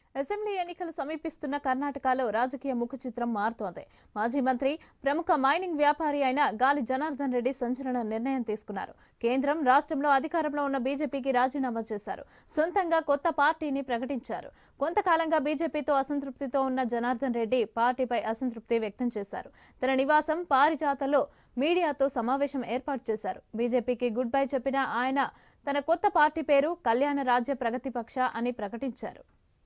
assembly ఎన్నికలు సమీపిస్తున్న కర్ణాటకలో రాజకీయ ముఖ చిత్రం మారుతోంది మాజీ మంత్రి ప్రముఖ మైనింగ్ వ్యాపారి అయిన గాలి జనార్దన్ రెడ్డి సంచలన నిర్ణయం తీసుకున్నారు కేంద్రం రాష్ట్రంలో అధికారంలో ఉన్న బీజేపీకి రాజీనామా చేశారు సొంతంగా కొత్త పార్టీని ప్రకటించారు కొంతకాలంగా బీజేపీతో అసంతృప్తితో ఉన్న జనార్దన్ రెడ్డి పార్టీపై అసంతృప్తి వ్యక్తం చేశారు తన నివాసం పారిజాతలో మీడియాతో సమావేశం ఏర్పాటు చేశారు బీజేపీకి గుడ్ బై చెప్పిన ఆయన తన కొత్త పార్టీ పేరు కళ్యాణ రాజ్య ప్రగతిపక్ష అని ప్రకటించారు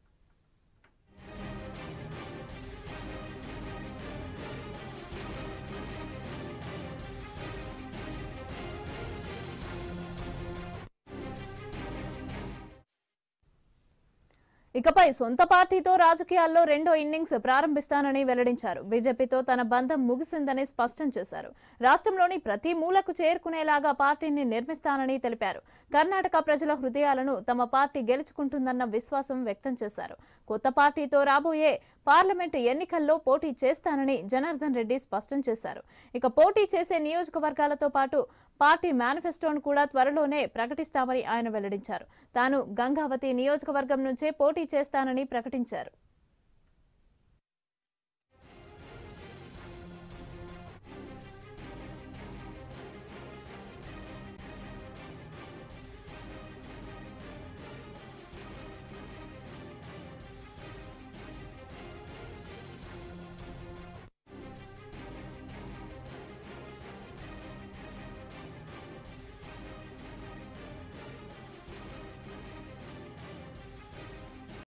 ఇకపై సొంత పార్టీతో రాజకీయాల్లో రెండో ఇన్నింగ్స్ ప్రారంభిస్తానని వెల్లడించారు బీజేపీతో తన బంధం ముగిసిందని స్పష్టం చేశారు రాష్ట్రంలోని ప్రతి మూలకు చేరుకునేలాగా పార్టీని నిర్మిస్తానని తెలిపారు కర్ణాటక ప్రజల హృదయాలను తమ పార్టీ గెలుచుకుంటుందన్న విశ్వాసం వ్యక్తం చేశారు కొత్త పార్టీతో రాబోయే పార్లమెంటు ఎన్నికల్లో పోటీ చేస్తానని జనార్దన్ రెడ్డి స్పష్టం చేశారు ఇక పోటీ చేసే నియోజకవర్గాలతో పాటు పార్టీ మేనిఫెస్టోను కూడా త్వరలోనే ప్రకటిస్తామని ఆయన వెల్లడించారు తాను గంగావతి నియోజకవర్గం నుంచే పోటీ చేస్తానని ప్రకటించారు